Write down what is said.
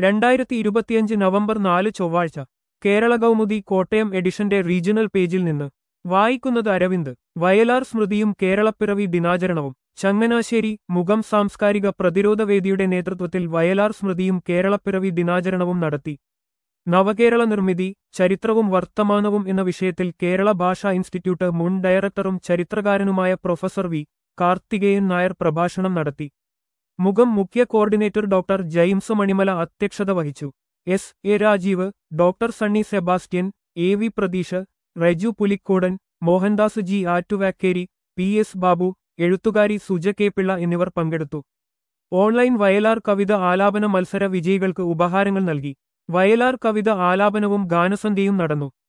രണ്ടായിരത്തി ഇരുപത്തിയഞ്ച് നവംബർ നാല് ചൊവ്വാഴ്ച കേരള കൗമുദി കോട്ടയം എഡിഷന്റെ റീജിയണൽ പേജിൽ നിന്ന് വായിക്കുന്നത് അരവിന്ദ് വയലാർ സ്മൃതിയും കേരളപ്പിറവി ദിനാചരണവും ചങ്ങനാശ്ശേരി മുഖം സാംസ്കാരിക പ്രതിരോധ വേദിയുടെ നേതൃത്വത്തിൽ വയലാർ സ്മൃതിയും കേരളപ്പിറവി ദിനാചരണവും നടത്തി നവകേരള നിർമ്മിതി ചരിത്രവും വർത്തമാനവും എന്ന വിഷയത്തിൽ കേരള ഭാഷാ ഇൻസ്റ്റിറ്റ്യൂട്ട് മുൻ ഡയറക്ടറും ചരിത്രകാരനുമായ പ്രൊഫസർ വി കാർത്തികേയൻ നായർ പ്രഭാഷണം നടത്തി മുഖം മുഖ്യ കോർഡിനേറ്റർ ഡോക്ടർ ജെയിംസ് മണിമല അധ്യക്ഷത വഹിച്ചു S A Rajeev doctor Sunny Sebastian A V Pratheesh Reju Pulikkodan Mohandas G Attuvakkeri P S Babu എഴുത്തുകാരി സുജ കെ പിള്ള എന്നിവർ പങ്കെടുത്തു ഓൺലൈൻ വയലാർ കവിത ആലാപന മത്സര വിജയികൾക്ക് ഉപഹാരങ്ങൾ നൽകി വയലാർ കവിത ആലാപനവും ഗാനസന്ധ്യയും നടന്നു